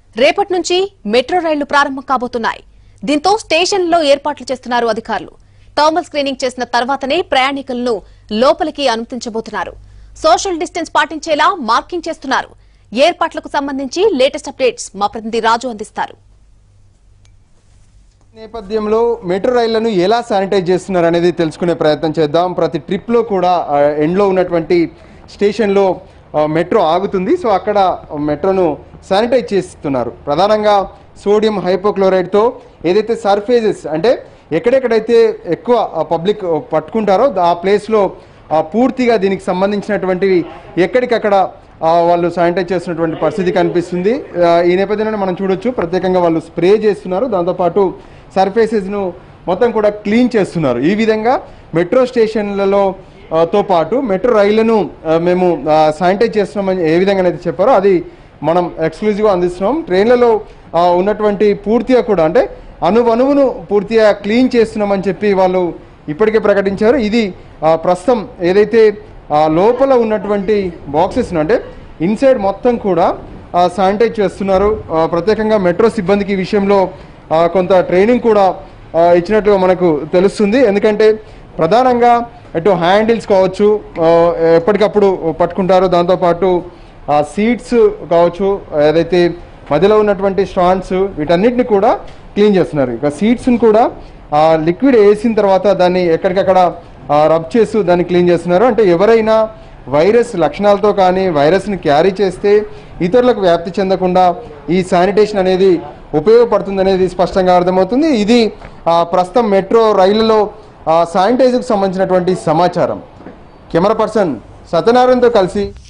రేపటి నుంచి మెట్రో రైళ్లు ప్రారంభం కాబోతున్నాయి దీంతో స్టేషన్లలో ఏర్పాట్లు చేస్తున్నారు అధికారులు థర్మల్ స్క్రీనింగ్ చేసిన తర్వాతనే ప్రయాణికులను లోపలికి అనుమతించబోతున్నారు సోషల్ డిస్టెన్స్ పాటించేలా మార్కింగ్ చేస్తున్నారు ఏర్పాట్లకు సంబంధించి లేటెస్ట్ అప్డేట్స్ మా ప్రతినిధి రాజు అందిస్తారు నేపథ్యంలో మెట్రో రైళ్లను ఎలా శానిటైజ్ చేస్తున్నారు అనేది తెలుసుకునే ప్రయత్నం చేద్దాం ప్రతి ట్రిప్లో కూడా ఆ, ఎండ్లో ఉన్నటువంటి స్టేషన్లో ఆ, మెట్రో ఆగుతుంది సో అక్కడ మెట్రోను శానిటైజ్ చేస్తున్నారు ప్రధానంగా సోడియం హైపోక్లోరైడ్తో ఏదైతే సర్ఫేజెస్ అంటే ఎక్కడెక్కడైతే ఎక్కువ పబ్లిక్ పట్టుకుంటారో ఆ ప్లేస్లో ఆ, పూర్తిగా దీనికి సంబంధించినటువంటివి ఎక్కడికక్కడ ఆ, వాళ్ళు శానిటైజ్ చేస్తున్నటువంటి పరిస్థితి కనిపిస్తుంది ఆ, ఈ నేపథ్యంలో మనం చూడొచ్చు ప్రత్యేకంగా వాళ్ళు స్ప్రే చేస్తున్నారు దాంతోపాటు సర్ఫేసెస్ను మొత్తం కూడా క్లీన్ చేస్తున్నారు ఈ విధంగా మెట్రో స్టేషన్లలో ఆ, తో పాటు మెట్రో రైళ్లను ఆ, మేము ఆ, శానిటైజ్ చేస్తున్నామని ఏ విధంగా అయితే చెప్పారో అది మనం ఎక్స్క్లూజివ్గా అందిస్తున్నాం ట్రైన్లలో ఆ, ఉన్నటువంటి పూర్తిగా కూడా అంటే అణువణువును పూర్తిగా క్లీన్ చేస్తున్నామని చెప్పి వాళ్ళు ఇప్పటికే ప్రకటించారు ఇది ఆ, ప్రస్తుతం ఏదైతే ఆ, లోపల ఉన్నటువంటి బాక్సెస్ను అంటే ఇన్సైడ్ మొత్తం కూడా ఆ, శానిటైజ్ చేస్తున్నారు ఆ, ప్రత్యేకంగా మెట్రో సిబ్బందికి ఈ విషయంలో ఆ, కొంత ట్రైనింగ్ కూడా ఆ, ఇచ్చినట్లుగా మనకు తెలుస్తుంది ఎందుకంటే ప్రధానంగా అటు హ్యాండిల్స్ కావచ్చు ఆ, ఎప్పటికప్పుడు పట్టుకుంటారు దాంతోపాటు ఆ సీట్స్ కావచ్చు ఏదైతే మధ్యలో ఉన్నటువంటి స్టాండ్స్ వీటన్నిటిని కూడా క్లీన్ చేస్తున్నారు ఇక సీట్స్ని కూడా ఆ లిక్విడ్ వేసిన తర్వాత దాన్ని ఎక్కడికక్కడ రబ్ చేస్తూ దాన్ని క్లీన్ చేస్తున్నారు అంటే ఎవరైనా వైరస్ లక్షణాలతో కానీ వైరస్ని క్యారీ చేస్తే ఇతరులకు వ్యాప్తి చెందకుండా ఈ శానిటేషన్ అనేది ఉపయోగపడుతుంది అనేది స్పష్టంగా అర్థమవుతుంది ఇది ఆ, ప్రస్తుతం మెట్రో రైళ్లలో శానిటైజర్కి సంబంధించినటువంటి సమాచారం కెమెరా పర్సన్ సత్యనారాయణతో కలిసి